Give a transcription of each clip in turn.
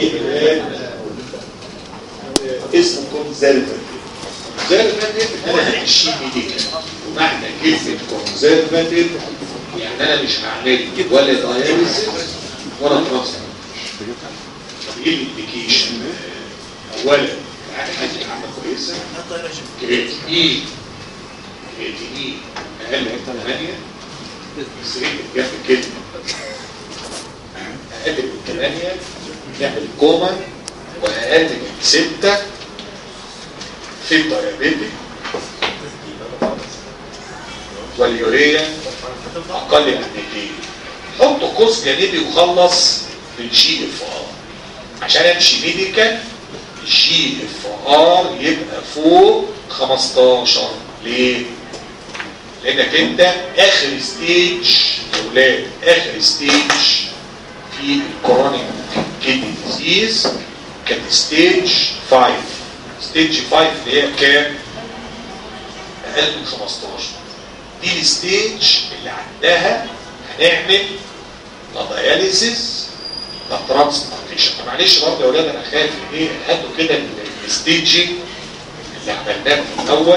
في علاج اسمه كونزرفاتيف كونزرفاتيف انا همشي ميديكال ومعنى كلمه كونزرفاتيف يعني انا مش هعمل ولا داياليسيس ولا ترانسفير طب ايه الانديكيشن اولا يعني حاجه عامه كويسه كرياتينين كرياتينين اقل من 8 بس ايه جنب كلمه اقل من 8 نعمل كوما واقل من 6 في الدايابيتك واليوريا اقل من 200 حط قوس جانبي وخلص بالجي اف ار عشان امشي ميديكال الجي اف ار يبقى فوق 15 ليه؟ لانك انت اخر ستيج يا ولاد اخر ستيج في الكورونيك كيدني ديزيز كانت ستيج 5 ستيج 5 اللي هي كام؟ اقل من 15 دي الستيج اللي عندها هنعمل لا دياليسيس لا ترانسبلانتيشن معلش برضه يا ولاد انا خايف ايه هاتوا كده الستيجنج اللي عملناه في الاول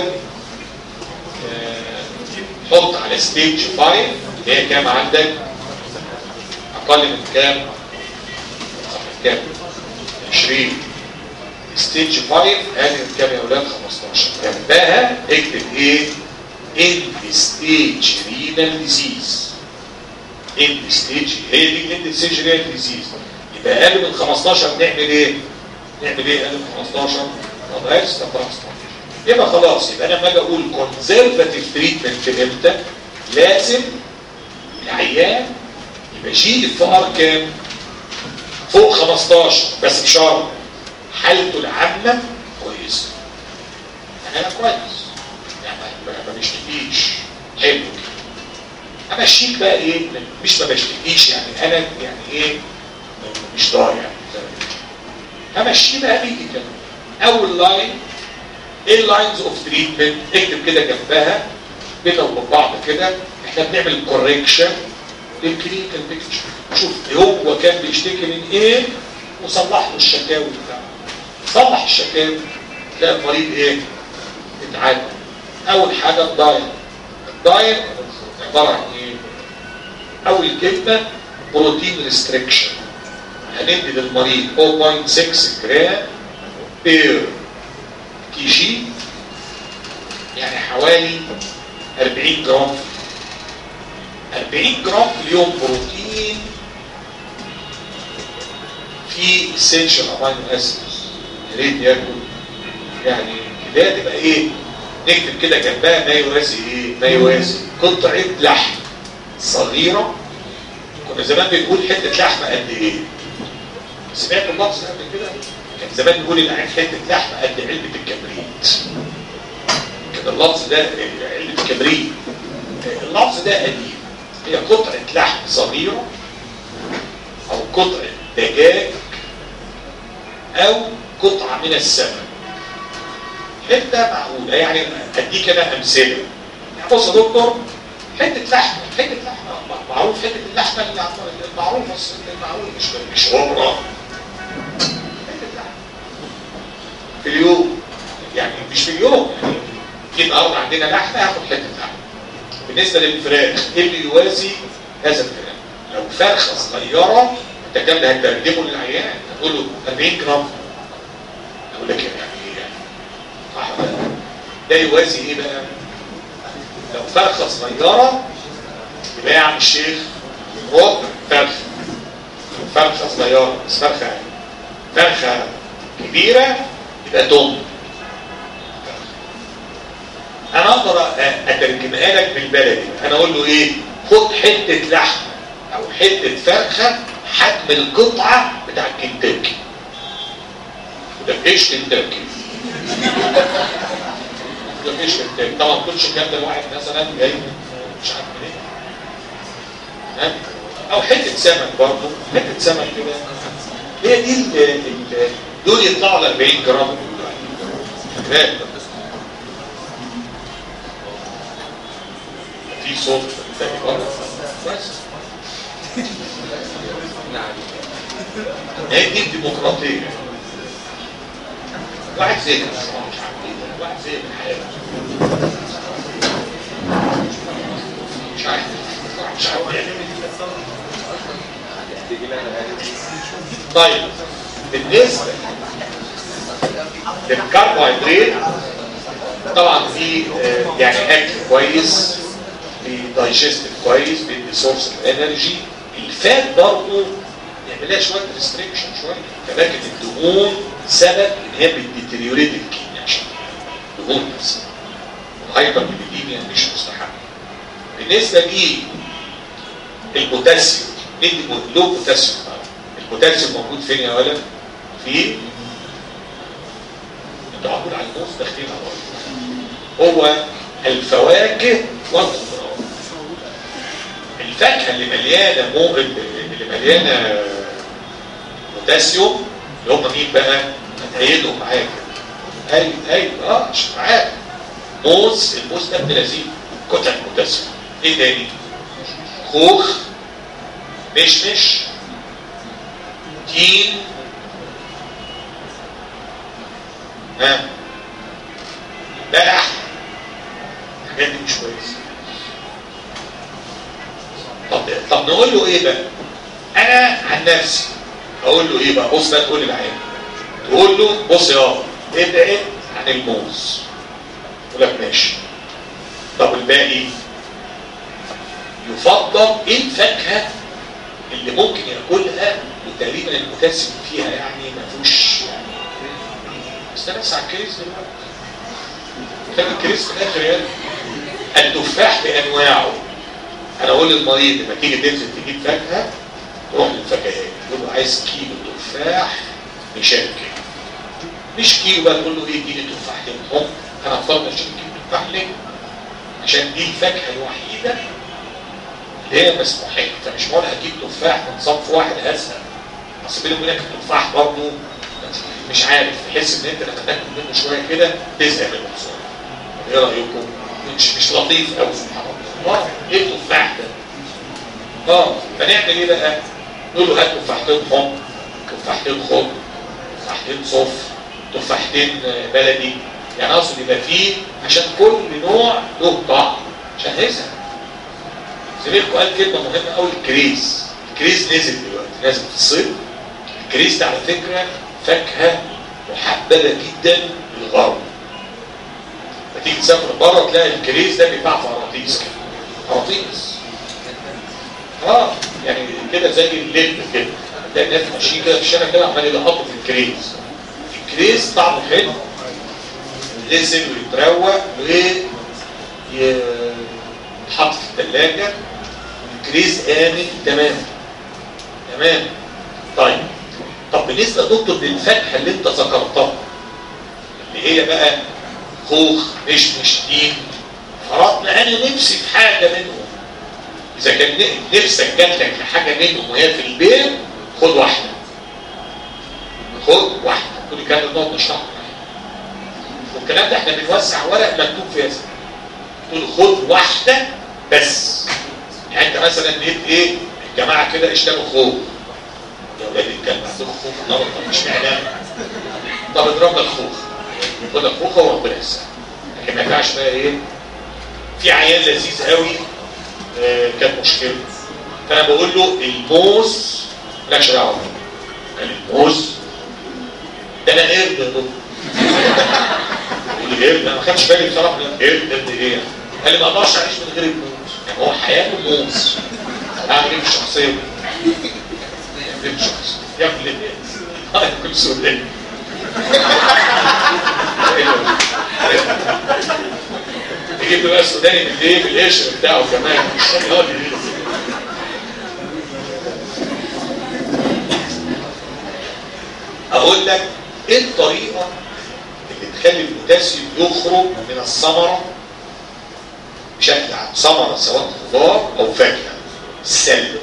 آه، حط على ستيج 5 اللي هي كام عندك؟ اقل من كام؟ صح كام؟ 20 ستيج 5 اقل من كام يا ولاد 15 جنبها اكتب ايه؟ end stage renal disease end stage هي دي end stage renal disease يبقى اقل من 15 نعمل ايه؟ نعمل ايه اقل من 15؟ نضعف ترانسبلانتيشن يبقى خلاص يبقى انا لما اجي اقول كونزرفاتيف تريتمنت امتى؟ لازم العيان يبقى جي اف ار كام؟ فوق 15 بس بشرط حالته العامه كويسه يعني انا كويس يعني ما ما بشتكيش حلو كده امشيك بقى ايه مش ما بشتكيش يعني انا يعني ايه مش ضايع همشيه بقى بيجي كده اول لاين ايه اللاينز اوف تريتمنت اكتب كده جنبها بينا وبين بعض كده احنا بنعمل كوريكشن للكلينيكال بيكتشر شوف هو كان بيشتكي من ايه وصلح له الشكاوي بتاعته صلح الشكاوي تلاقي المريض ايه اتعالج اول حاجه الدايت الدايت عباره عن ايه اول كلمه بروتين ريستريكشن هندي للمريض 0.6 جرام بير كي جي يعني حوالي 40 جرام 40 جرام في اليوم بروتين في essential amino acids يا ريت ياكل يعني كده تبقى ايه نكتب كده جنبها ما يوازي ايه ما يوازي قطعه لحم صغيره كنا زمان بنقول حته لحمه قد ايه سمعت اللفظ ده قبل كده كان زمان نقول العين حته لحمه قد علبه الكبريت كان اللفظ ده علبه الكبريت اللفظ ده قديم هي قطعه لحم صغيره او قطعه دجاج او قطعه من السمك حته معقوله يعني اديك انا امثله يعني بص يا دكتور حته لحمه حته لحمه معروف حته اللحمه المعروفه المعروف مش مش عمره حته لحمه في اليوم يعني مش في اليوم يعني في النهارده عندنا لحمه هاخد حته لحمه بالنسبه للفراخ ايه اللي يوازي هذا الكلام لو فرخه صغيره انت الكلام ده هتترجمه للعيان هتقول له 40 جرام اقول لك يعني صح ولا لا؟ ده يوازي ايه بقى لو فرخه صغيره يبقى يا عم الشيخ ربع فرخه فرخه صغيره بس فرخه فرخه كبيره يبقى تم انا اقدر اترجمها لك بالبلدي انا اقول له ايه خد حته لحمه او حته فرخه حجم القطعه بتاع الكنتاكي ده ايش كنتاكي ده ايش كنتاكي طبعا كلش الكلام ده واحد مثلا جاي مش عارف منين ها او حته سمك برضه حته سمك كده هي دي ال ال دول يطلعوا ل 40 جرام فاهم في صوت تاني بره بس هي دي الديمقراطيه واحد زي كده الصراحة مش عارف ايه واحد زي الحياه مش عارف مش عارف يعني طيب بالنسبه للكربوهيدرات طبعا في آه، يعني اكل كويس في دايجستيف كويس بيدي سورس اوف انرجي الفات برضه يعمل لها شويه ريستريكشن شويه ولكن الدهون سبب ان هي بتديتريوريت الكيمياء عشان دهون بس الهايبر ليبيديميا مش مستحب بالنسبه لي البوتاسيوم ندي له بوتاسيوم بقى. البوتاسيوم موجود فين يا ولد؟ في انت معقول على الموز داخلين على بعض. هو الفواكه والخضروات الفاكهه اللي مليانه مو اللي مليانه بوتاسيوم اللي هم مين بقى؟ هتأيدهم معايا كده ايوه ايوه اه مش معاك موز الموز ده ابن لذيذ كتل بوتاسيوم ايه تاني؟ خوخ مشمش تين ها بلح الحاجات دي مش كويسه طب طب نقول له ايه بقى انا عن نفسي اقول له ايه بقى بص بقى تقول للعيال تقول له بص يا ابعد عن الموز يقول لك ماشي طب الباقي يفضل ايه الفاكهه اللي ممكن ياكلها وتقريبا البوتاسيوم فيها يعني ما فيهوش يعني استنى بس على الكريز دلوقتي كان الكريز في الاخر يعني التفاح بانواعه انا اقول للمريض لما تيجي تنزل تجيب فاكهه تروح للفكهاني تقول له عايز كيلو تفاح مشكل مش كيلو بقى تقول له ايه اديني تفاحتين هم انا هفضل اشيل كيلو تفاح ليه؟ عشان دي الفاكهه الوحيده اللي هي مسموحيه فمش معقول هجيب تفاح من صنف واحد هزهق اصل بيني وبينك التفاح برضه مش عارف تحس ان انت لما تاكل منه شويه كده تزهق منه بسرعه ايه رايكم؟ مش مش لطيف قوي سبحان الله اه ايه التفاح ده؟ اه فنعمل ايه بقى؟ نقول له هات تفاحتين حمر تفاحتين خضر تفاحتين صف تفاحتين بلدي يعني اقصد يبقى فيه عشان كل نوع له طعم عشان هيزهق زميلكم قال كلمه مهمه قوي الكريز الكريز نزل دلوقتي نازل في الصيف الكريز ده على فكره فاكهه محببه جدا للغرب تيجي تسافر بره تلاقي الكريز ده بيتباع في قراطيس كده قراطيس اه يعني كده زي اللب كده تلاقي الناس ماشيين كده في الشارع كده عمال يلقطوا في الكريز الكريز طعمه حلو يغسل ويتروق ويتحط في الثلاجه الكريز امن تمام تمام طيب طب بالنسبه يا دكتور للفاكهه اللي انت ذكرتها اللي هي بقى خوخ مشمش تين فرضنا انا نفسي في حاجه منهم اذا كان نفسك جات لك لحاجه منهم وهي في البيت خد واحده خد واحده كل كان نقعد نشرح والكلام ده احنا بنوزع ورق مكتوب فيها اسمك تقول خد واحده بس يعني انت مثلا لقيت ايه الجماعه كده اشتروا خوخ يا ولاد الكلب عندكم خوخ النهارده مش معناه طب اضرب لك خوخ خد خوخه وربنا يسهل لكن ما ينفعش بقى ايه في عيان لذيذ قوي آه كانت مشكله فانا بقول له الموز مالكش دعوه قال الموز ده انا قرد يا دكتور يقول لي قرد انا ما خدتش بالي بصراحه قرد قرد ايه قال لي ما اقدرش اعيش من غير الموز يعني هو حياته موز اعمل ايه في الشخصيه دي؟ ايه في الشخصيه؟ يعمل ايه؟ اه كل سؤال تجيب له بقى السوداني بالايه بالقشر بتاعه كمان اقول لك ايه الطريقه اللي تخلي البوتاسيوم يخرج من الثمره بشكل عام ثمره سواء خضار او فاكهه سلب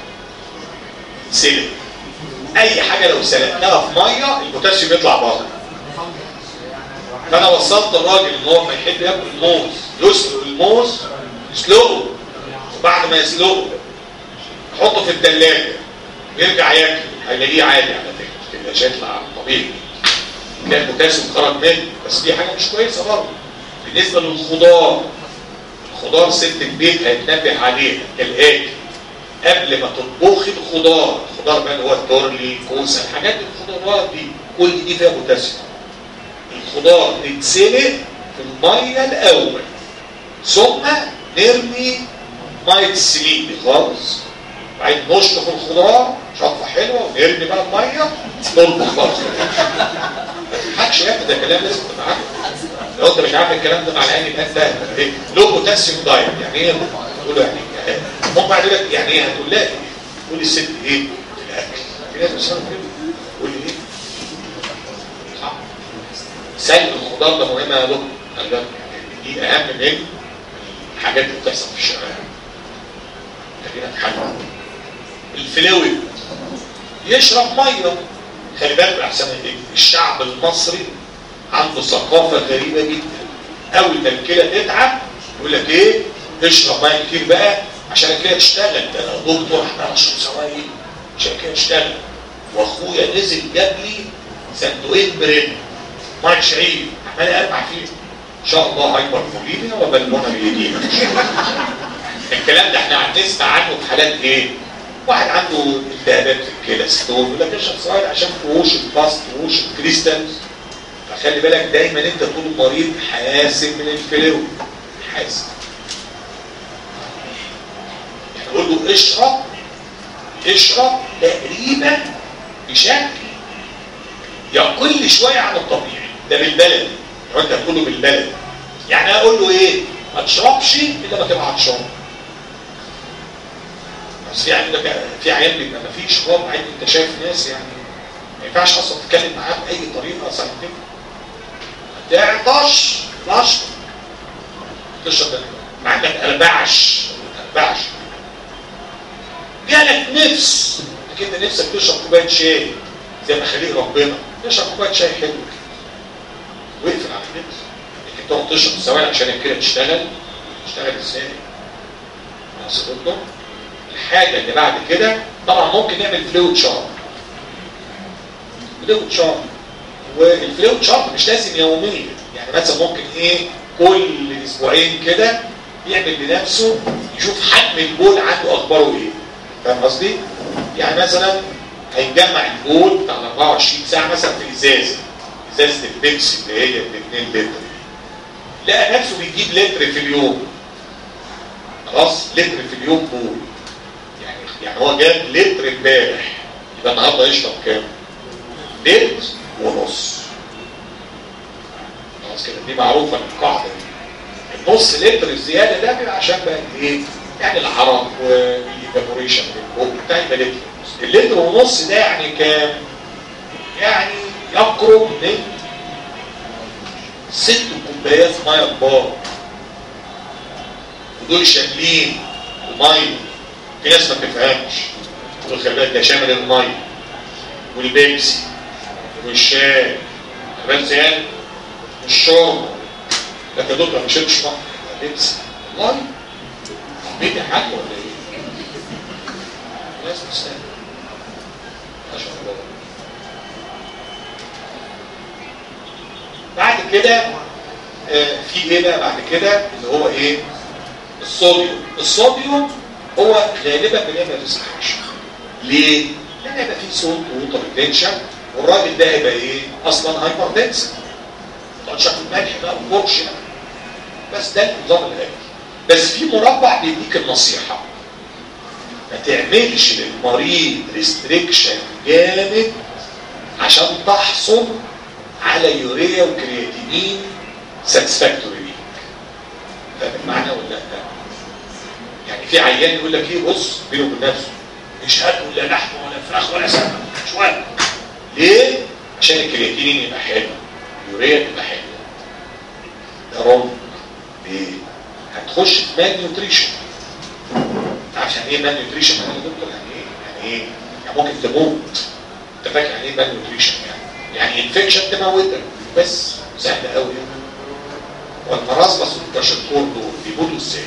سلب اي حاجه لو سلقناها في ميه البوتاسيوم يطلع بره فانا وصلت الراجل ان هو ما يحب ياكل موز يسلق الموز يسلقه وبعد ما يسلقه يحطه في الثلاجه يرجع ياكل هيلاقيه عادي على فكره كده مش هيطلع طبيعي تلاقي البوتاسيوم خرج منه بس دي حاجه مش كويسه برضه بالنسبه للخضار الخضار ست البيت هيتنبه عليها كالاتي قبل ما تطبخي الخضار الخضار بقى اللي هو التورلي كوسه الحاجات دي الخضروات دي كل دي فيها بوتاسيوم الخضار تتسلق في الميه الاول ثم نرمي ميه السليق دي خالص وبعدين نشطف الخضار شطفه حلوه ونرمي بقى الميه نطبخ بقى محدش يعمل ده كلام لازم تبقى عارف لو انت مش عارف الكلام ده مع العين يبقى انت ايه لو بوتاسيوم دايت يعني ايه تقول له يعني إيه؟ هم بعد لك يعني ايه هتقول لها ايه تقول الست ايه في الاكل في ناس بتسمع كده تقول لي ايه صح سلق الخضار ده مهم يا دكتور خلي بالك يعني دي اهم من الحاجات اللي بتحصل في الشارع خلينا نتحمل الفلويد يشرب ميه خلي بالك احسن ايه الشعب المصري عنده ثقافه غريبه جدا اول ما الكلى تتعب يقول لك ايه اشرب ميه كتير بقى عشان الكلى تشتغل ده انا دكتور احنا اشرب سوائل عشان الكلى تشتغل واخويا نزل جاب لي صندوقين بريد ميه شعير عمال اربع فيه ان شاء الله هايبر فوليميا وبلمونه بيدينا الكلام ده احنا هنسمع عنه في حالات ايه واحد عنده التهابات في الكلى ستون يقول لك اشرب سوائل عشان تهوش الباست تهوش الكريستالز فخلي بالك دايما انت طول المريض حاسب من الفلو حاسب يعني نقول له اشرب اشرب تقريبا بشكل يقل شويه عن الطبيعي ده بالبلد لو انت هتقول له بالبلد يعني اقول له ايه ما تشربش الا ما تبقى عطشان بس في عندك في عيال بيبقى ما فيش راب عادي انت شايف ناس يعني ما ينفعش اصلا تتكلم معاه باي طريقه ساينتفك تعطش نشط تشرب ده ما عندك قلبعش قلبعش جالك نفس انك انت نفسك تشرب كوبايه شاي زي ما خليق ربنا تشرب كوبايه شاي حلو كده واقفل على النفس انك تقعد تشرب سوائل عشان كده تشتغل تشتغل ازاي؟ واصل لكم؟ الحاجه اللي بعد كده طبعا ممكن نعمل فلويد شارت فلويد شارت والفلويد شارت مش لازم يوميا يعني مثلا ممكن ايه كل اسبوعين كده يعمل لنفسه يشوف حجم البول عنده اخباره ايه فاهم قصدي؟ يعني مثلا هيجمع البول بتاع 24 ساعه مثلا في ازازه ازازه البيبسي اللي هي ب 2 لتر لقى نفسه بيجيب لتر في اليوم خلاص لتر في اليوم بول يعني يعني هو جاب لتر امبارح يبقى النهارده يشرب كام؟ لتر ونص خلاص كده دي معروفه القاعده دي النص لتر الزياده ده بيبقى عشان بقى ايه؟ يعني العرق والايفابوريشن بتاع يبقى لتر ونص اللتر ونص ده يعني كام؟ يعني يقرب من ست كوبايات ميه كبار ودول شاملين الميه في ناس ما بتفهمش تقول خلي بالك ده شامل الميه والبيبسي والشاي كمان زيادة والشرب لكن دول ما شربش ميه بيبسي والله بيدي حاجه ولا ايه؟ ناس تستاهل ما شاء الله بعد كده آه في ايه بقى بعد كده اللي هو ايه الصوديوم الصوديوم هو غالبا بنعمل ريستريكشن ليه؟ لان هيبقى فيه صوت ووتر ريتنشن والراجل ده هيبقى ايه؟ اصلا هايبر دنس تقعد شكل ملح بقى وبرش بس ده النظام الاكل بس في مربع بيديك النصيحه ما تعملش للمريض ريستريكشن جامد عشان تحصل على يوريا وكرياتينين ساتسفاكتوري ليك فاهم المعنى ولا لا؟ يعني في عيان يقول لك ايه بص بينه وبين نفسه مش هاكل لا لحم ولا فراخ ولا سمك مش واكل ليه؟ عشان الكرياتينين يبقى حلو اليوريا تبقى حلوه ده رونج ليه؟ هتخش في مان نيوتريشن عارف يعني ايه مان نيوتريشن يعني يا دكتور يعني ايه؟ يعني ايه؟ يعني ممكن تموت انت فاكر يعني ايه مان نيوتريشن يعني؟ يعني انفكشن تموتك بس سهل قوي والمرازمس والكاشكور دول بيموتوا ازاي؟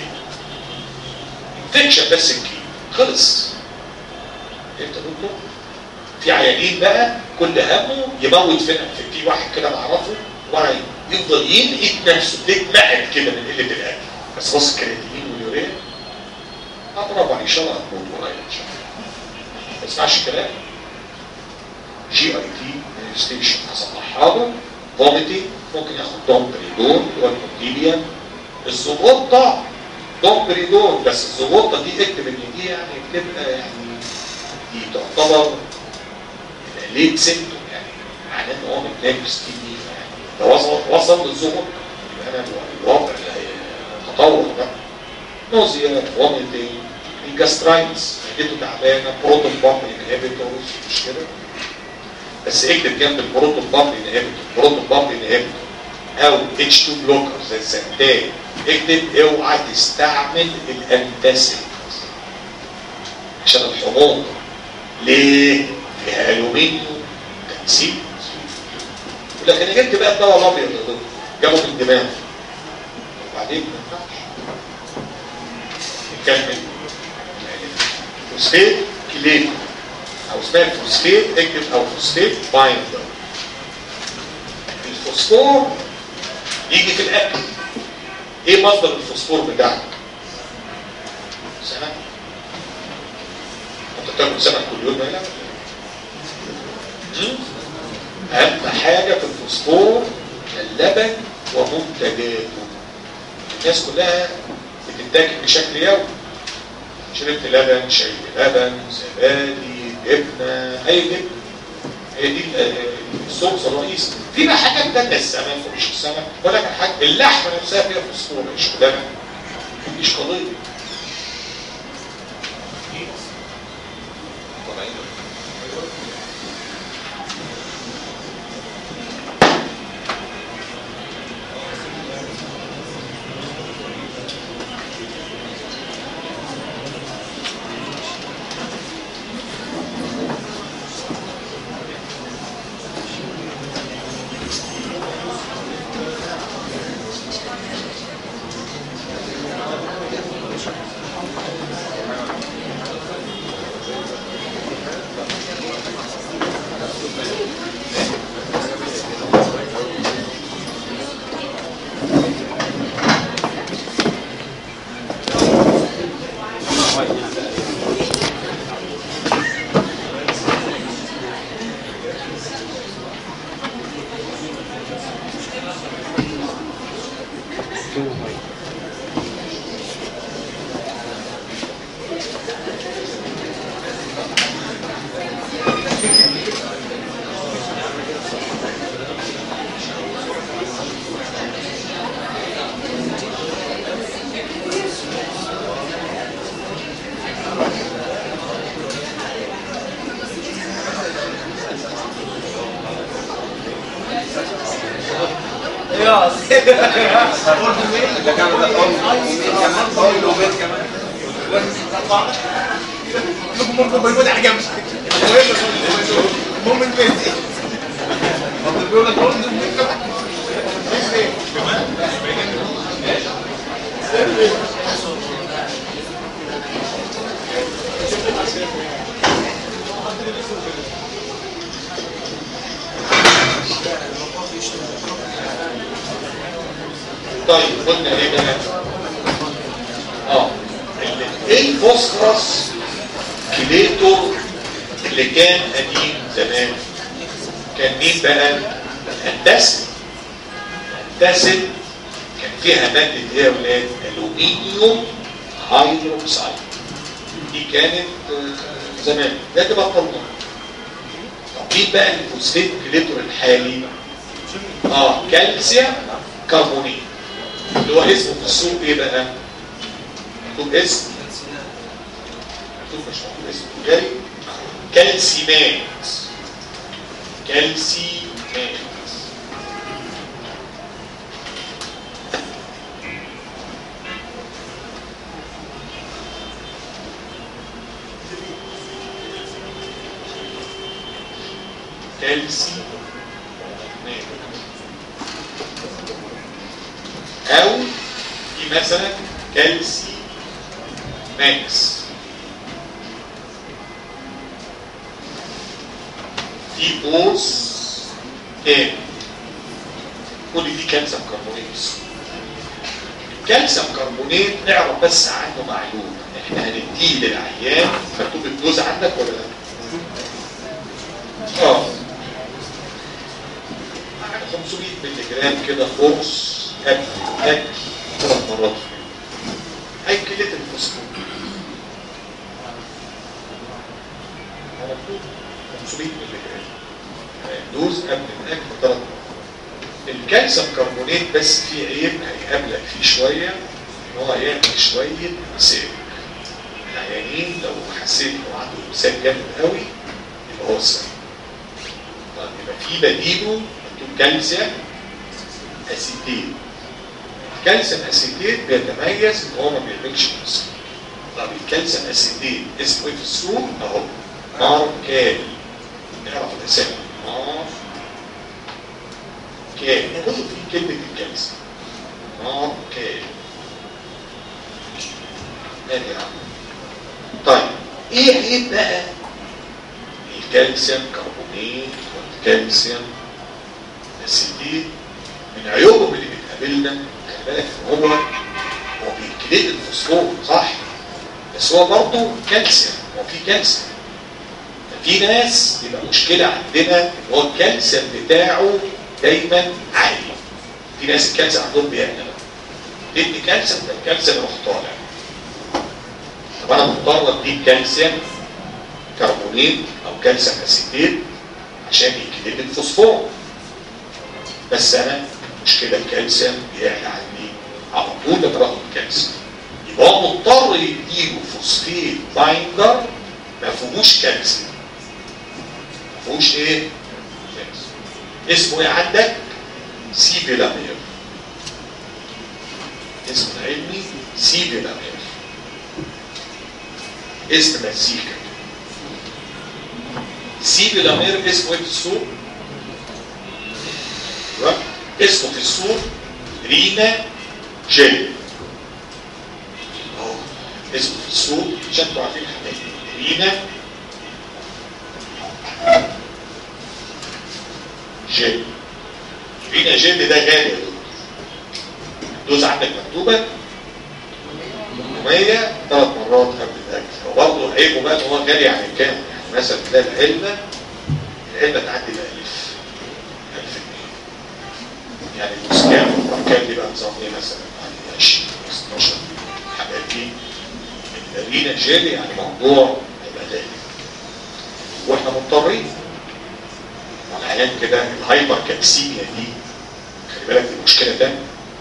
انفكشن بس الكيل خلص انت دكتور في عيانين بقى كل همه يموت فينا في في واحد كده بعرفه ورا يفضل ينقد نفسه يتنقل كده من قله الاكل بس بص الكرياتين واليوريا اه برافو عليك ان شاء الله هتموت قريب ان شاء الله ما تسمعش الكلام جي اي تي ستيشن هصلحها له فوميتنج ممكن ياخد دومبريدون اللي هو المونتيليا الزغوطه دومبريدون بس الزغوطه دي اكتب ان دي يعني بتبقى يعني دي تعتبر ليت سيمتوم يعني معناه ان هو متنافس تي بي يعني ده وصل وصل للزغوطه يبقى انا الوضع اللي هي- تطور بقى نوزيا فوميتنج الجاسترايتس معدته تعبانه بروتون بامب انهبيتورز مش كده بس اكتب جنب البروتون بامب انهبيتور بروتون بامب انهبيتور او اتش 2 بلوكر زي السنتان اكتب اوعى تستعمل الانتاسيد عشان الحموضه ليه؟ فيها الومنيوم تنسيق يقول لك انا جبت بقى الدواء الابيض يا دكتور جابه من الدماغ وبعدين ما ينفعش نكمل فوسفيت كليت او اسمها فوسفيت اكتب او فوسفيت بايندر الفوسفور يجي في الاكل ايه مصدر الفوسفور بتاعك سمك انت بتاكل سمك كل يوم لا مم؟ اهم حاجه في الفوسفور اللبن ومنتجاته الناس كلها بتتاكل بشكل يومي شربت لبن شاي لبن زبادي جبنه اي جبنه هي دي السورس الرئيسي في بقى حاجات تانية السمك ومش السمك ولكن حاجة اللحمه نفسها فيها فوسفور مش لبن مش قضيه ده كان ده قول كمان قول وبيت كمان ممكن بالبيت على جنب المهم البيت بيقول لك قول البيت كمان طيب قلنا ايه بقى؟ اه ال- ايه الفوسفورس كليتور اللي كان قديم زمان كان مين بقى؟ الانتاسيد الانتاسيد كان فيها مادة ايه يا ولاد؟ الومنيوم هيدروكسيد دي كانت آه، زمان ده تبقى طلنا طب مين بقى الفوسفيت كليتور الحالي؟ اه كالسيوم كربونيت اللي هو اسمه في السوق ايه بقى؟ مكتوب اسم مكتوب مش مكتوب اسم تجاري كالسيمات كالسيمات كالسيمات او في مثلا كالسي ماكس في بوز تاني كل دي كالسيوم كربونات الكالسيوم كربونات اعرف بس عنه معلومه احنا هنديه للعيان مكتوب الدوز عندك ولا لا؟ اه يعني 500 مللي جرام كده قرص قبل الاكل ثلاث مرات في اليوم هيكلة الفوسفور على طول 500 مللي جرام دوز قبل الاكل ثلاث مرات الكالسيوم كربونات بس فيه عيب هيقابلك فيه شويه ان هو هيعمل شويه امساك العيانين لو حسيت انه عنده امساك جامد قوي يبقى هو السبب طيب يبقى في بديله مكتوب كالسيوم اسيتيت الكالسيوم اسيتيت بيتميز ان هو ما بيعملش امساك طب الكالسيوم اسيتيت اسمه ايه في السوق اهو ماركال نعرف الاسامي ماركال كان كله في كلمة الكالسيوم نار كان مالي يا عم طيب ايه عيب بقى الكالسيوم كربونات والكالسيوم اسيديت من عيوبهم اللي بتقابلنا خلي بالك ان هو هو بيكليد الفوسفور صح بس هو برضه كالسيوم هو في كالسيوم في ناس يبقى مشكلة عندنا ان هو الكالسيوم بتاعه دايما عالي في ناس الكالسيوم عندهم بيعلى تدي كالسيوم ده الكالسيوم يروح طالع طب انا مضطر اديك كالسيوم كربونات او كالسيوم اسيتيت عشان يكلم الفوسفور بس انا مشكله الكالسيوم بيعلى عندي على طول لما باخد الكالسيوم يبقى هو مضطر يديله فوسفيت بايندر ما فيهوش كالسيوم ما فيهوش ايه؟ اسمه ايه عندك سيبيلامير اسمه العلمي سيبيلامير اسم مزيكا سيبيلامير اسمه ايه في السوق اسمه في السوق رينا جيل اهو اسمه في السوق عشان انتوا عارفين الحاجات رينا جيل فينا جيل ده غالي يا دكتور الدوز عندك مكتوبة 800 ثلاث مرات قبل الاكل وبرضه عيبه بقى ان هو غالي عن كام يعني مثلا تلاقي العلبة العلبة تعدي ب 1000 1000 جنيه يعني الاسكان والاركان دي بقى نظام ايه مثلا يعني 20 16 الحاجات دي الرينا جيل يعني موضوع هيبقى غالي واحنا مضطرين والعيان كده الهايبر كالسيميا دي خلي بالك دي مشكله تانية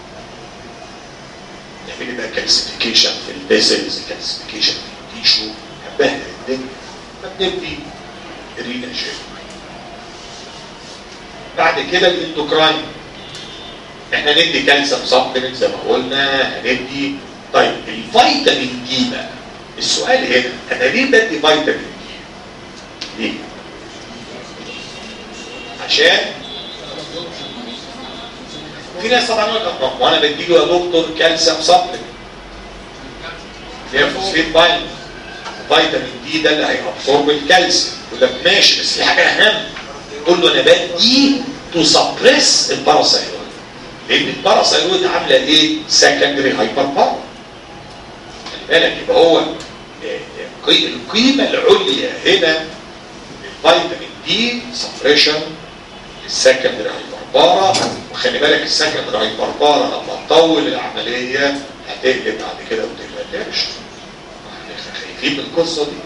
نعمل بقى كالسيفيكيشن في البيزلز كالسيفيكيشن في التيشو هنبهدل الدنيا فبنبدي رينا جيل بعد كده الاندوكراين احنا ندي كالسيوم سبلمنت زي ما قلنا هندي طيب الفيتامين دي بقى السؤال هنا انا ليه بدي فيتامين دي؟ ليه؟ عشان في ناس طبعا يقول لك وانا بديله يا دكتور كالسيوم سبلمنت فيها فوسفيت بايند فيتامين دي ده اللي هيابسورب الكالسيوم يقول لك ماشي بس في حاجه اهم تقول له انا بدي تو سبريس الباراسايرويد لان الباراسايرويد عامله ايه؟ سكندري هايبر باور خلي بالك يبقى هو القيمه العليا هنا للفيتامين دي سبريشن السكندري هايبربارا وخلي بالك السكندري هايبربارا لما تطول العمليه هتقلب بعد كده وتبقى ترش احنا خايفين من القصه دي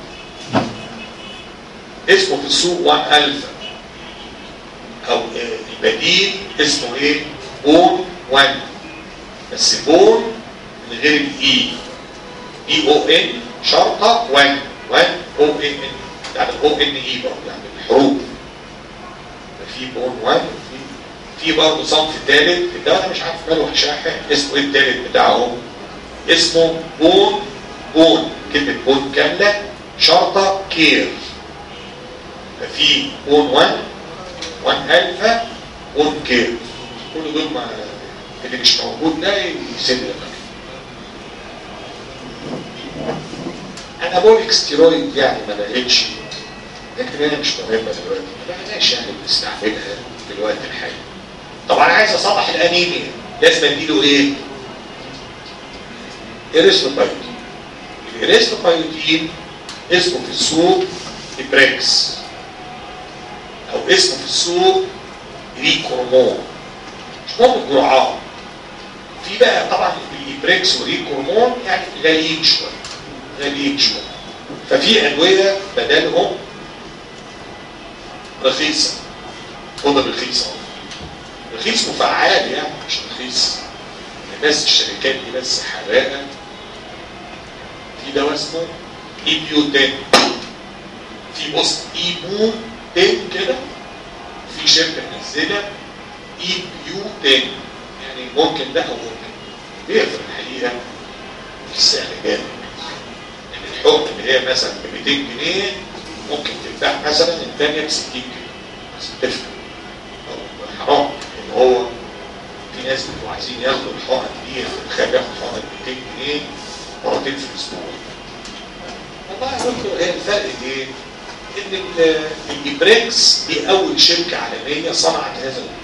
اسمه في السوق 1 الفا او البديل اسمه ايه؟ بون 1 بس بون من غير الاي اي او ان شرطه 1 1 او ان يعني او ان اي برضه يعني الحروف في بون 1 وفي في برضه صنف ثالث ده انا مش عارف ماله شاحن اسمه ايه الثالث بتاعه اسمه بون بون كلمه بون كامله شرطه كير ففي بون 1 1 الفا بون كير كل دول ما اللي مش موجود ده يسد لك انابوليك ستيرويد يعني ما بقتش لكن هي مش مهمه دلوقتي ما بقناش يعني بنستعملها في الوقت الحالي طبعا عايز اصلح الانيميا لازم اديله ايه؟ اريثروبايوتين الاريثروبايوتين اسمه في السوق ابريكس او اسمه في السوق ريكورمون مش مهم الجرعات في بقى طبعا الابريكس والريكورمون يعني غاليين شويه غاليين شويه ففي ادويه بدلهم رخيصه خد رخيصه رخيص وفعال يعني مش رخيص الناس الشركات دي بس حراقه في دواء اسمه ايبيوتين في بص ايبوتين كده في شركه منزله ايبيوتين يعني ممكن ده او ممكن بيفرق الحقيقه في السعر جامد يعني الحكم اللي هي مثلا ب 200 جنيه ممكن تتباع مثلا الثانيه ب 60 جنيه بس بتفرق أو حرام ان هو في ناس بيبقوا عايزين ياخدوا الحقن دي الخارج ياخد حقن ب 200 جنيه مرتين في الاسبوع والله قلت له ايه الفرق ايه؟ ان ال- الابريكس دي اول شركه عالميه صنعت هذا الدواء.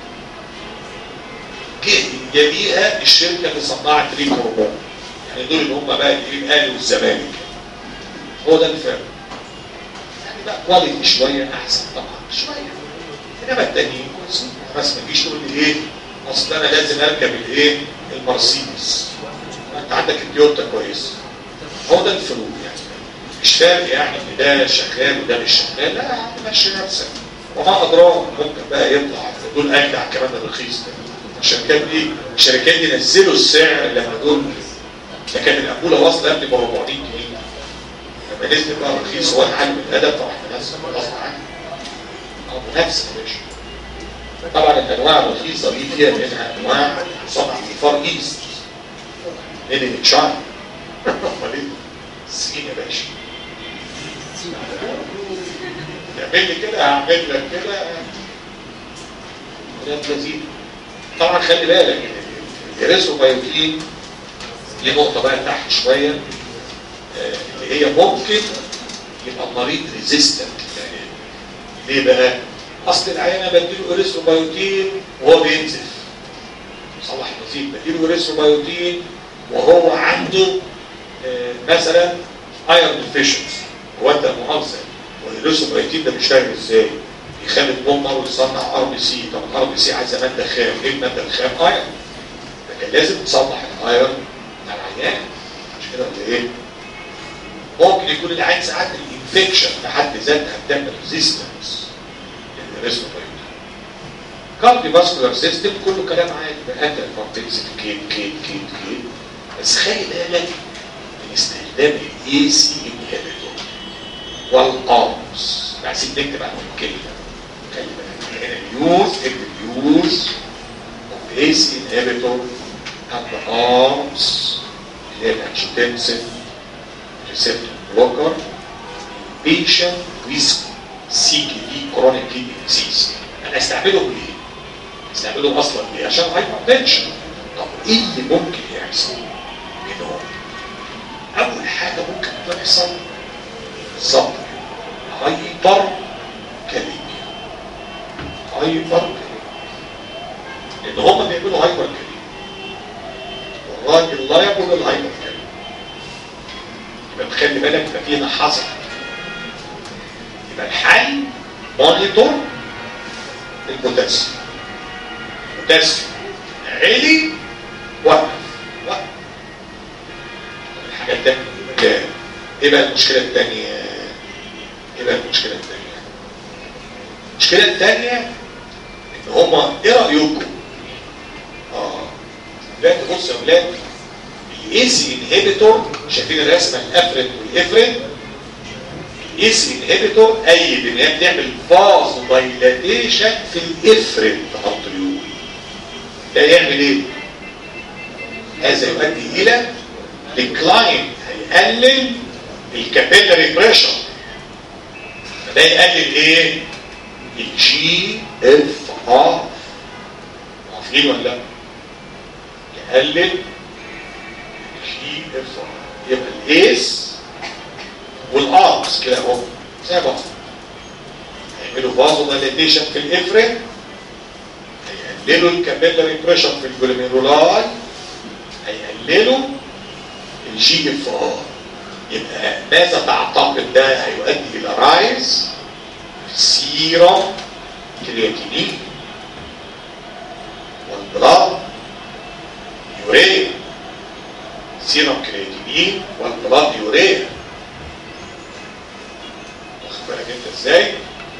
جه يليها الشركه اللي صنعت ريك هرمون يعني دول اللي هم بقى الايه الاهلي والزمالك هو ده الفرق يعني بقى كواليتي شويه احسن طبعا شويه انما التانيين كويسين بس ما تجيش تقول لي ايه اصل انا لازم اركب الايه المرسيدس ما انت عندك التويوتا كويس هو ده الفلوس يعني مش فارق يعني ان ده شغال وده مش شغال لا يا عم مشي نفسك وما ادراك ممكن بقى يطلع دول اجدع كمان الرخيص ده الشركات دي الشركات دي نزلوا السعر لما دول ده كان الامبوله واصله قبل ب 400 جنيه لما نزل بقى رخيص هو اتعلم الادب طبعا منافسه غصب عنه اه منافسه يا باشا طبعا الانواع الرخيصه دي فيها منها انواع صنع في فار ايست ميد ان تشاينا امال ايه؟ الصين يا باشا تعمل لي كده هعمل لك كده ولاد لذيذ طبعا خلي بالك الريسوبايوتين دي نقطة بقى تحت شوية آه، اللي هي ممكن يبقى المريض ريزيستنت ليه بقى؟ اصل العيان انا بديله اريثروبايوتين وهو بينزف صلح النزيف بديله اريثروبايوتين وهو عنده آه، مثلا ايرون ديفيشنسي هو انت مؤاخذه والاريثروبايوتين ده بيشتغل ازاي؟ يخلي البومر ويصنع ار بي سي طب الار بي سي عايزه ماده خام ايه الماده الخام؟ ايرون فكان لازم تصلح الايرون بتاع العيان مش كده ولا ايه؟ ممكن يكون العين ساعات الانفكشن بحد ذاتها بتعمل ريزيستنس للريسبيراتوري كارديو فاسكولار سيستم كله كلام عادي بقى انت الفارتكس كيت كيت كيت كيت بس خلي بالك من استخدام الاي سي انهبيتور والارمز عايزين نكتب على الكلمه خلي بالك هنا اليوز اكتب يوز اوف اي سي انهبيتور and the arms اللي هي الانجيوتنسين receptor blocker in patient with CKD chronic kidney disease انا استعمله ليه؟ استعمله اصلا ليه؟ عشان هايبرتنشن طب ايه اللي ممكن يحصل منهم؟ اول حاجه ممكن تحصل بالظبط هايبر كاليميا هايبر كاليميا لان هم بيعملوا هايبر كاليميا والراجل لا يقول الهايبر كاليميا يبقى تخلي بالك يبقى فينا حصل يبقى الحل مونيتور البوتاسيوم البوتاسيوم عالي وقف وقف طب الحاجة التانية لا ايه بقى المشكلة التانية ايه بقى المشكلة التانية المشكلة التانية ان هما ايه رأيكم اه دلوقتي بص يا ولاد الايسي انهبيتور شايفين الرسمه الافرد والافرد الايسي انهبيتور اي ان هي بتعمل فاز دايلاتيشن في الافرد ارتريول ده يعمل ايه؟ هذا يؤدي الى ديكلاين هيقلل الكابيلاري بريشر فده يقلل ايه؟ الجي اف ار عارفين ولا لا؟ يقلل جي اف ار يبقى الايس والارمز كده اهو زي بعض هيعملوا فازو دايليتيشن في الافرين هيقللوا الكابيلاري بريشر في الجلوميرولاي هيقللوا الجي اف ار يبقى ماذا تعتقد ده هيؤدي الى رايز في سيرم كرياتينين والبلاد يوريا سيرم كرياتينين والبلاد يوريا واخد بالك انت ازاي؟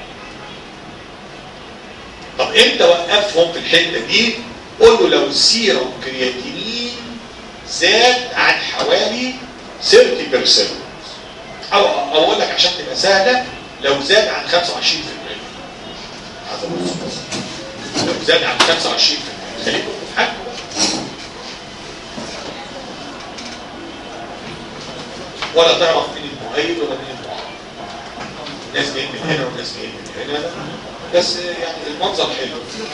طب انت وقفهم في الحته دي قول له لو السيرم كرياتينين زاد عن حوالي 30% او او اقول لك عشان تبقى سهله لو زاد عن 25% هذا بص لو زاد عن 25% خليكم تضحكوا ولا تعرف مين المؤيد ولا مين المعارض ناس جايين من هنا وناس جايين من هنا بس يعني المنظر حلو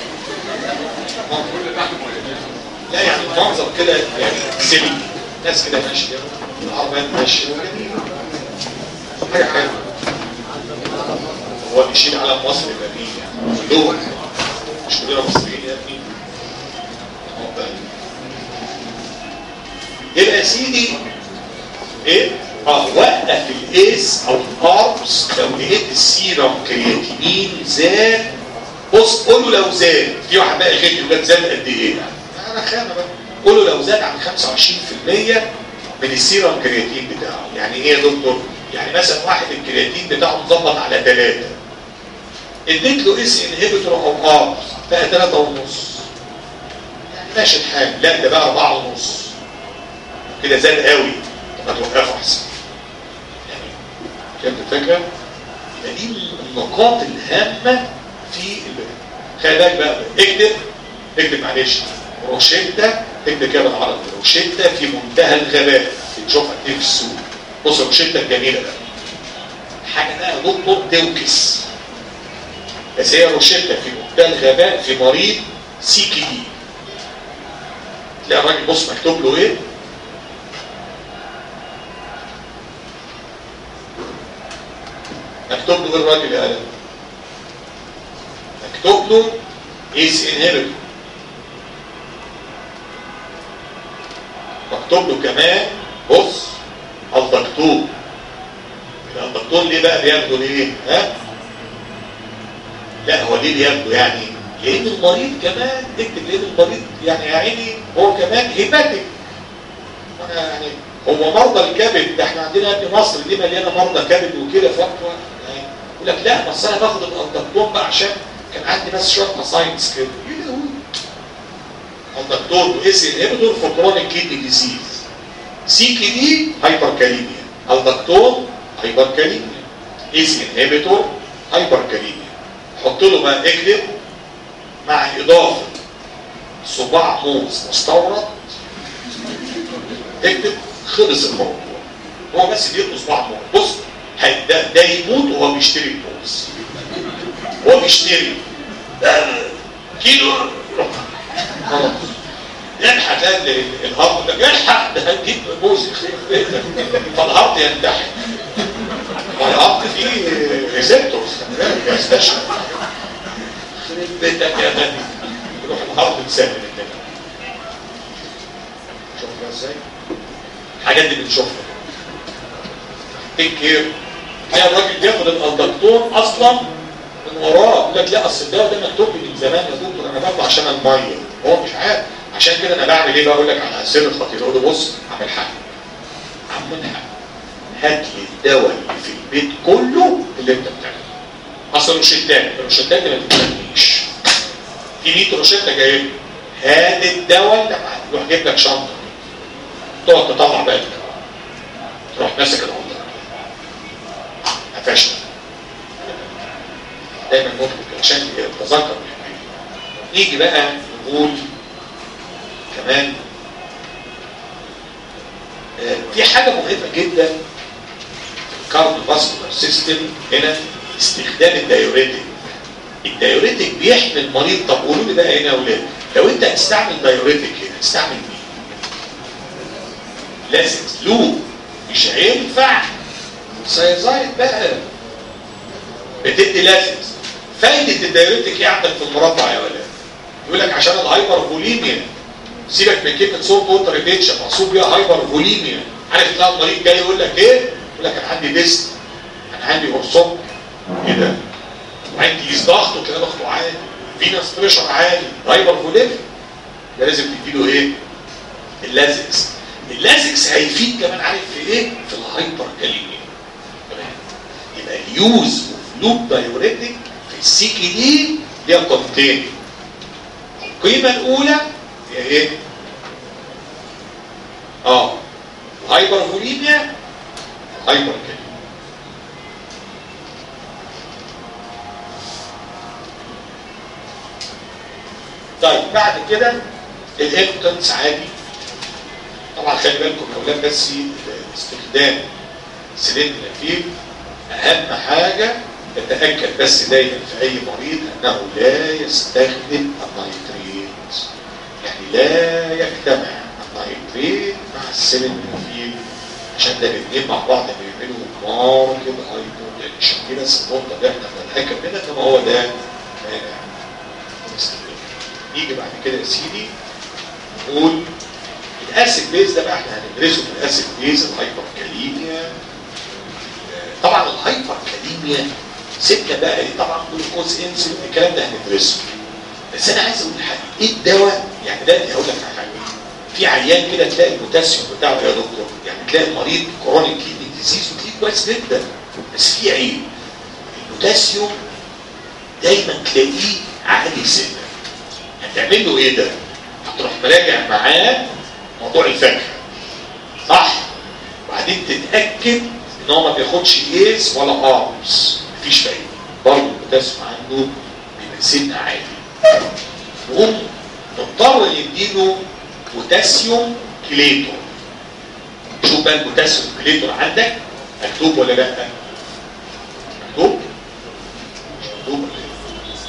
لا يعني المنظر كده يعني سلمي ناس كده ماشيه العربيات ماشيه حاجه حلوه هو بيشيل علم مصر يبقى مين يعني كلهم مش كلنا مصريين يا ابني يبقى يا سيدي ايه اه وقف الايس او الاربس لو لقيت السيرم كرياتينين زاد بص قول له لو زاد في واحد بقى غير يقول لك زاد قد ايه يعني انا خانه بقى قول له لو زاد عن 25% من السيرم كرياتين بتاعه يعني ايه يا دكتور يعني مثلا واحد الكرياتين بتاعه مظبط على 3 اديت له اس انهبيتور او ار بقى 3 ونص يعني ماشي الحال لا ده بقى 4 ونص كده زاد قوي طب ما توقفه احسن يعني فهمت الفكره؟ يبقى دي النقاط الهامه في ال- خلي بالك بقى اكتب اكتب معلش روشيتا اكتب كده بالعربي روشيتا في منتهى الغباء تشوفها كتير في السوق بص روشيتا الجميله بقى حاجه بقى دكتور توكس بس هي روشيتا في منتهى الغباء في مريض سي كي دي تلاقي الراجل بص مكتوب له ايه مكتوب له ايه الراجل يا قلم مكتوب له ايس انهبيتور مكتوب له كمان بص الدكتور الدكتور ليه بقى بياخده ليه ها لا هو ليه بياخده يعني لان المريض كمان اكتب لان المريض يعني يا عيني هو كمان هيباتيك انا يعني هو مرضى الكبد ده احنا عندنا يا ابني مصر دي مليانه مرضى كبد وكده فتوى يعني يقول لك لا بس انا باخد الدكتور بقى عشان كان عندي بس شويه مصايبس كده يقول الدكتور واس انهبيتور في كرونيك كيدني ديزيز سي كي دي هايبر كاليميا الدكتور هايبر كاليميا اس انهبيتور هايبر كاليميا حط له بقى اكتب مع اضافه صباع موز مستورد اكتب خلص الموضوع هو بس بيدي صباع موز بص هي- ده, ده يموت وهو بيشتري الموز هو بيشتري ده كيلو خلاص يلحق ده ال- الهرم ده يلحق ده هتجيب موز يخرب بيتك فالهرم ينتحر والهرم فيه ريسبتورز يستشعر يخرب بيتك يا غني يروح الهرم تسلم الدنيا شوفها ازاي الحاجات دي بنشوفها تيك كير تلاقي الراجل بياخد الدكتور اصلا من وراه يقول لك لا اصل الدواء ده مكتوب لي من زمان يا دكتور انا باخده عشان الميه هو مش عارف عشان كده انا بعمل ايه بقى اقول لك على سر الخطير اقول له بص اعمل حاجه اعمل حاجه هات لي الدواء اللي في البيت كله اللي انت بتعمله اصل روشتات الروشتات دي ما تتكلمش في 100 روشته جايه لي. هات الدواء اللي معاك يروح جايب لك شنطه تقعد تطلع بقى الدواء تروح ماسك العمر قفشنا دايما نطلب عشان تتذكر الحكايه نيجي بقى نقول كمان آه، في حاجه مهمه جدا في الكارديو فاسكولار سيستم هنا استخدام الدايوريتك الدايوريتك بيحمي المريض طب قولوا لي بقى هنا يا اولاد لو انت هتستعمل دايوريتك هنا هتستعمل مين؟ لازم لوب مش هينفع سايزايد بقى بتدي لازم فايده الدايوريتك ايه عندك في المربع يا ولاد يقول لك عشان الهايبر فوليميا سيبك من كلمه سولت ووتر ريتنشن مقصود بيها هايبر فوليميا عارف تلاقي المريض جاي يقول لك ايه يقول لك انا عندي ديست انا عندي قرصوب ايه ده وعندي قيس ضغط وكده ضغطه عالي فينس بريشر عالي هايبر فوليميا ده لازم تديله ايه اللازكس اللازكس هيفيد كمان عارف في ايه في الهايبر كاليميا تمام يبقى اليوز اوف لوب دايوريتك في السي كي دي ليها قيمتين القيمه الاولى هي ايه اه هايبر فوليميا هايبر كاليميا طيب بعد كده الامبتنس عادي طبعا خلي بالكم يا اولاد بس استخدام سلند الافيل اهم حاجه تتاكد بس دايما في اي مريض انه لا يستخدم النيتريت يعني لا يجتمع النيتريت مع السلند الافيل عشان ده الاثنين مع بعض بيعملوا ماركت هايبر عشان كده النقطه دي احنا بنتاكد منها كما هو ده مانع نيجي بعد كده يا سيدي نقول الاسيد بيز ده بقى احنا هندرسه في الاسيد بيز الهايبر كاليميا طبعا الهايبر كاليميا سكه بقى ايه طبعا جلوكوز انسولين الكلام ده هندرسه بس انا عايز اقول حاجه ايه الدواء يعني ده هقول لك على حاجه في عيان كده تلاقي البوتاسيوم بتاعه يا دكتور يعني تلاقي مريض كرونيك كيدني ديزيز وتلاقيه كويس جدا بس في عيب البوتاسيوم دايما تلاقيه عالي سنه هتعمل له ايه ده؟ هتروح مراجع معاه موضوع الفاكهه صح؟ وبعدين تتاكد ان هو ما بياخدش ايس ولا ارمز مفيش فايده برضه البوتاسيوم عنده بيبقى سن عالي نقوم نضطر نديله بوتاسيوم كليتور شوف بقى البوتاسيوم كليتور عندك مكتوب ولا لا؟ مكتوب؟ مش مكتوب ولا ايه؟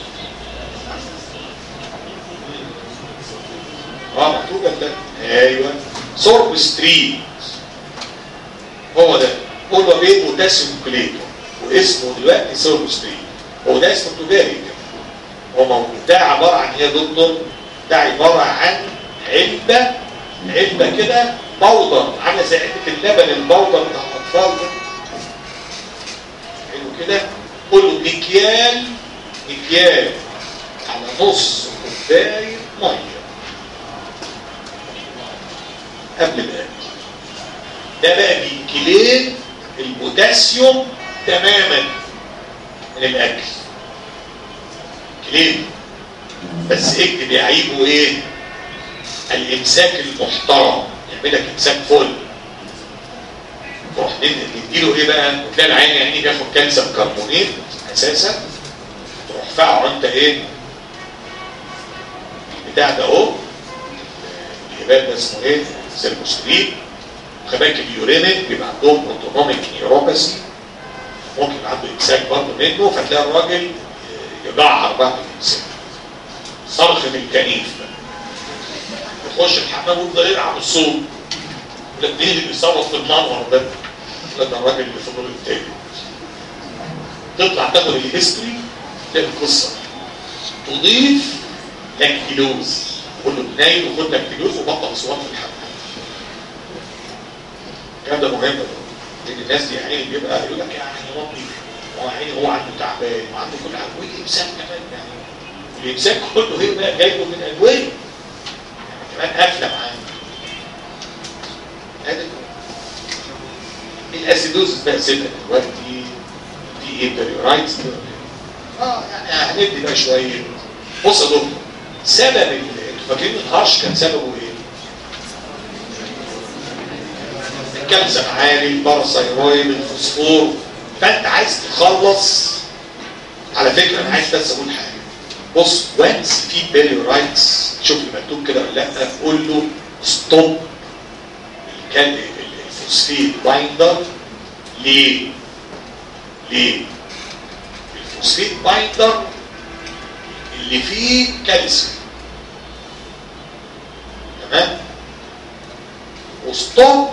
اه مكتوب ده ايوه سورب ستريت هو ده هو بين بوتاسيوم كليتور واسمه دلوقتي سورب ستريت هو ده اسمه تجاري كده هو موجود ده عباره عن ايه يا دكتور؟ ده عباره عن علبه علبه كده بودر عامله زي علبه اللبن البودر بتاع الاطفال ده حلو كده كله مكيال مكيال على نص كوبايه ميه قبل الاكل ده بقى بينكلين البوتاسيوم تماما من الاكل كلين بس اكتب يعيبه ايه الامساك المحترم يعمل لك امساك فل تروح نديله ايه بقى وتلاقي العين يعني بياخد كالسيوم كربونيت اساسا تروح فاعه انت ايه البتاع ده اهو الهبال ده اسمه ايه سيركوسكريب خلي بالك اليورينيك بيبقى عندهم اوتونوميك نيوروباثي ممكن يبقى عنده امساك برضه منه فتلاقي الراجل يجعر بقى من الامساك صرخ من الكنيف يخش الحمام ويفضل يلعب الصوت يقول لك مين اللي بيصوت في المنور ده؟ يقول لك ده الراجل اللي في الدور التاني تطلع تاخد الهيستوري تلاقي القصه تضيف لاكتيلوز قول له نايم وخد لاكتيلوز وبطل اصوات في الحمام الكلام ده مهم لان الناس دي يعني بيبقى يقول لك يعني ربي هو عيني هو عنده تعبان وعنده كل حاجه والامساك كمان يعني الامساك كله هي بقى جايبه من ادويه يعني كمان قافله معاه هذا الاسيدوزس بقى سيبها دلوقتي في ايه بريورايتس اه يعني هندي بقى شويه بص يا دكتور سبب انتوا فاكرين الهرش كان سببه ايه؟ الكالسيوم عالي الباراسايرويد الفوسفور فانت عايز تخلص على فكره انا عايز بس اقول حاجه بص وانس في بيريورايتس شوف المكتوب كده ولا لا قول له ستوب كان الفوسفيت بايندر ليه؟ ليه؟ الفوسفيت بايندر اللي فيه كالسيوم تمام؟ وستوب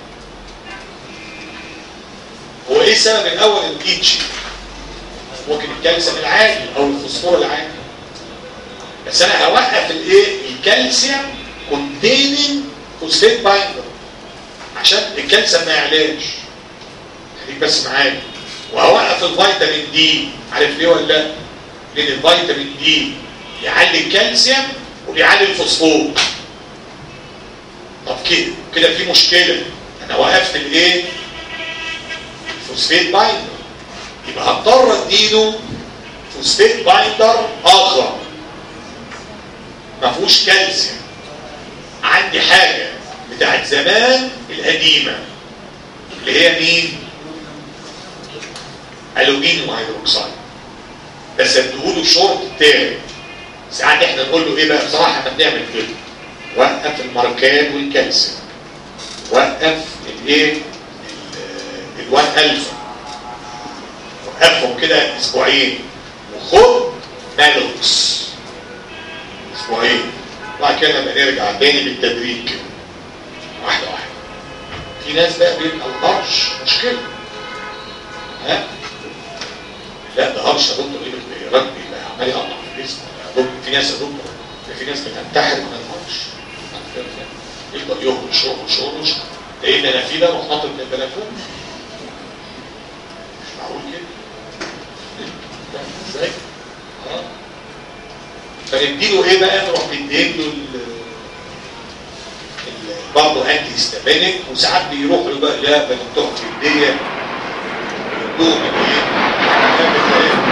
هو ايه السبب الاول التيتشنج ممكن الكالسيوم العالي او الفوسفور العالي بس انا هوقف الايه الكالسيوم كونتيننج فوسفيت بايندر عشان الكالسيوم ما يعلاش خليك بس معايا وهوقف الفيتامين دي عارف ليه ولا لا؟ لان الفيتامين دي يعلي الكالسيوم وبيعلي الفوسفور طب كده كده في مشكله انا وقفت الايه الفوسفيت بايندر يبقى هضطر اديله فوسفيت بايندر اخر ما فيهوش كالسيوم عندي حاجه بتاعت زمان القديمه اللي هي مين الومنيوم هيدروكسيد بس اديهوله شورت تاني ساعات احنا نقول له ايه بقى بصراحه احنا بنعمل كده وقف الماركان والكالسيوم وقف الايه ال- الوان الفا وقفهم كده اسبوعين وخد مالوكس اسبوعين وبعد كده نبقى نرجع تاني بالتدريج كده واحده واحده في ناس بقى بيبقى الهرش مشكله ها لا ده هرش يا دكتور ايه رجبي بقى عمال يقطع في الجسم يا دكتور في ناس يا دكتور في ناس بتنتحر من الهرش يفضل يهرش يهرش يهرش ايه اللي انا فيه ده روح ناطط من البلكونه مش معقول كده فاهم ازاي؟ اه فنديله ايه بقى نروح مدين له ال- ال- برضه انتي هيستامينيك وساعات بيروح له بقى لا ده بتوع جلديه يدوه من ايه؟ يعمل ايه؟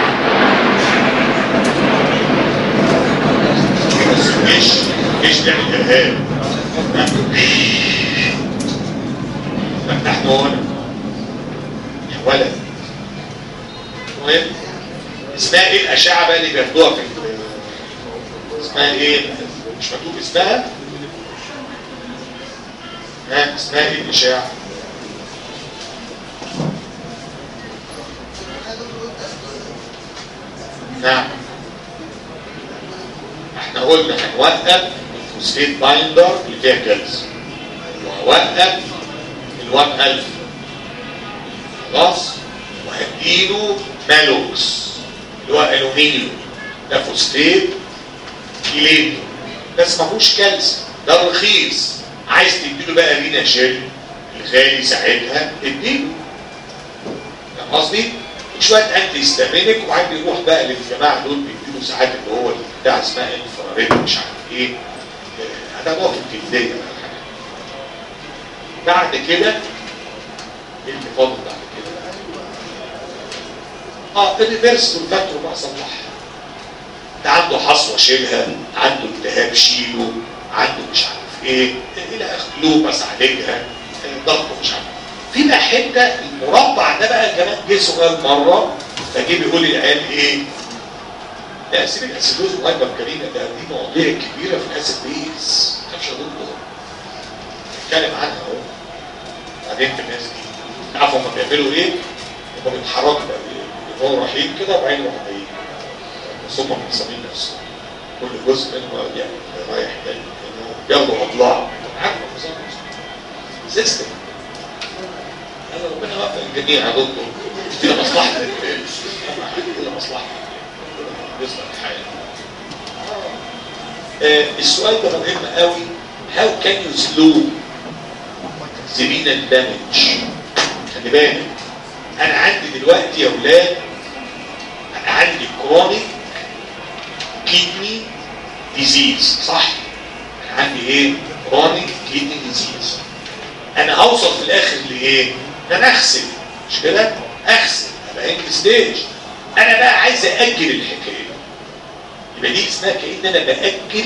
بس الجيش الجيش بيعمل ارهاب فتحنا هنا يا ولد المهم اسمها ايه الاشعه بقى اللي بياخدوها في ال- اسمها ايه مش مكتوب اسمها ها اسمها ايه الاشعه نعم احنا قلنا هنوقف الفوسفيت بايندر اللي فيها كالسيوم وهوقف الوان الف خلاص وهديله مالوكس اللي هو الومنيوم ده فوسفيت كيليتو بس ما فيهوش كالسيوم ده رخيص عايز تديله بقى رينا جيل الغالي ساعتها اديله فاهم قصدي؟ شويه انتي هيستامينيك وبعدين بيروح بقى للجماعه دول بيديله ساعات اللي هو بتاع اسمها انفراريد مش عارف ايه آه، ده نقطه الجلديه بقى الحاجات دي. بعد كده ايه اللي فاضل بعد كده؟ اه الريفرس والفاكتور بقى صلحها ده عنده حصوه شيلها عنده التهاب شيله عنده مش عارف ايه الى اخره لوبس عالجها ضغطه مش عارف في بقى حته المربع ده بقى كمان جه سؤال مره فجه بيقول لي العيال ايه؟ لا سيب الاسيدوز والهايبر كريمه ده دي مواضيع كبيره في الاسيد بيز ما تخافش يا دكتور نتكلم عنها اهو بعدين في الناس دي عارفوا هم بيعملوا ايه؟ هم بيتحركوا بقى بيبقوا رايحين كده وبعدين يروحوا جايين بس هم منظمين نفسهم كل جزء منهم يعني رايح جاي ياخدوا اضلاع عارف النظام سيستم هذا ربنا يوفق الجميع يا دكتور دي مصلحة دي مصلحة يصلح الحياة آه، السؤال ده مهم قوي how can you slow the renal damage خلي بالك انا عندي دلوقتي يا اولاد انا عندي كرونيك كيدني ديزيز صح انا عندي ايه كرونيك كيدني ديزيز انا هوصل في الاخر لايه ان انا اغسل مش كده اغسل ابقى اند ستيج انا بقى عايز ااجل الحكايه يبقى دي اسمها كان انا باجل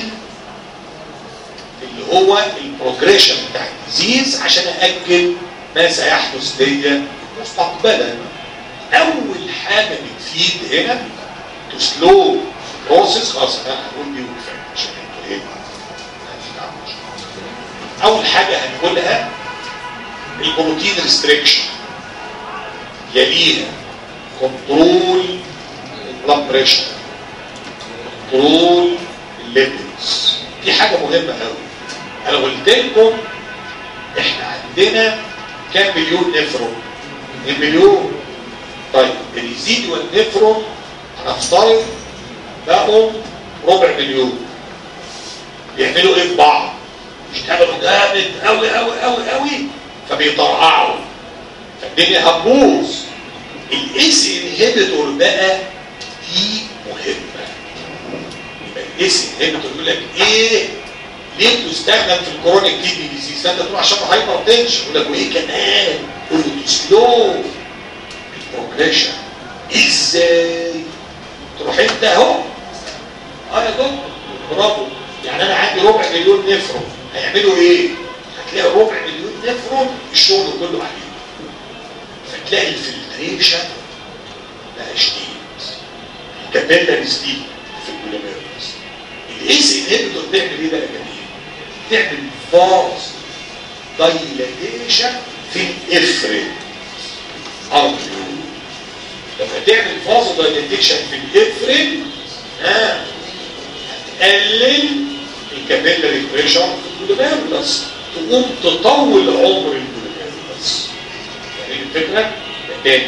اللي هو البروجريشن بتاع الديزيز عشان ااجل ما سيحدث ليا مستقبلا اول حاجه بتفيد هنا تو سلو بروسيس خلاص انا هقول دي وكفايه عشان انتوا ايه هتتعبوش. اول حاجه هنقولها البروتين ريستريكشن يليها كنترول البلاد بريشر كنترول الليبيدز دي حاجه مهمه قوي انا قلت لكم احنا عندنا كام مليون نفرون 2 مليون طيب الريزيدوال نفرون هنفترض بقوا ربع مليون بيعملوا ايه في بعض يشتغلوا جامد قوي قوي قوي قوي فبيطرقعوا فالدنيا هتبوظ الاس انهبيتور بقى دي مهمه يبقى الاس انهبيتور يقول لك ايه ليه تستخدم في الكرونيك كيدني ديزيز انت تروح عشان هايبر تنشن يقول لك وايه كمان يقول له سلو البروجريشن ازاي تروح انت اهو اه يا دكتور برافو يعني انا عندي ربع مليون نفرون هيعملوا ايه هتلاقي ربع مليون نفرون الشغل كله عليهم فتلاقي الفلتريشن بقى شديد الكابيلاريز دي في البوليميرز الايس انهبيتور تعمل ايه بقى يا جميل تعمل فاز دايلاتيشن في الافرين ارجيو لما تعمل فاز دايلاتيشن في الافرين ها هتقلل الكابيلاري بريشر في البوليميرز تقوم تطول عمر البوليميرز يعني الفكره تاني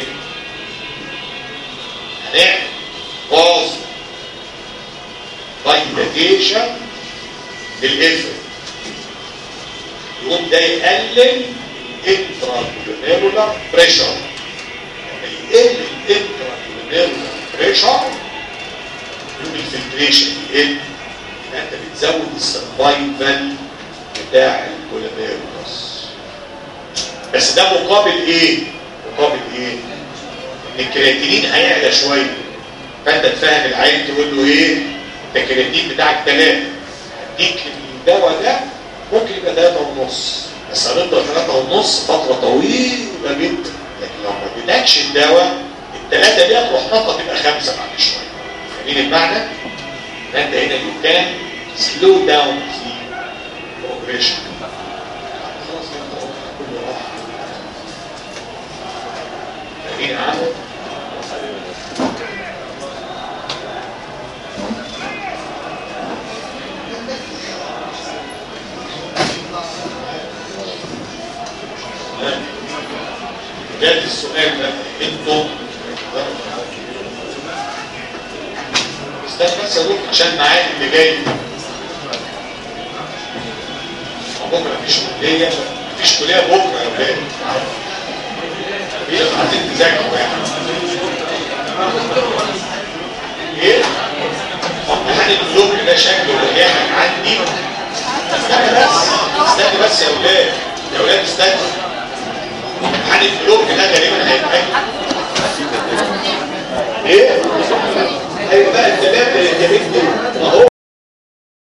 هنعمل فاز دايلاتيشن للافرين يقوم ده يقلل الانترا بريشر لما يقل الانترا بريشر يقوم الفلتريشن يقل يبقى انت بتزود السرفايفل بتاع الكولابيروس بس ده مقابل ايه؟ مقابل ايه؟ ان الكرياتينين هيعلى شويه فانت تفهم العين تقول له ايه؟ انت الكرياتين بتاعك ثلاثه هديك الدواء ده ممكن يبقى ثلاثة ونص بس هنفضل ثلاثة ونص فترة طويلة جدا لكن لو ما اديتكش الدواء الثلاثة دي هتروح نطة تبقى خمسة بعد شوية فاهمين المعنى؟ انت هنا يو كان سلو داون في بروجريشن خلاص كله راح فاهمين عنه؟ جات السؤال ده انتوا استنى بس اروح عشان معايا اللي جاي بكره مفيش كليه مفيش كليه بكره يا ولاد ايه عايزين تذاكروا يعني ايه؟ امتحان البلوك ده شكله جامد عندي استنى بس استنى بس يا ولاد يا ولاد استنى امتحان البلوك ده غالبا هيبقى ايه؟ ايوه بقى الكلام اللي انت بنتي اهو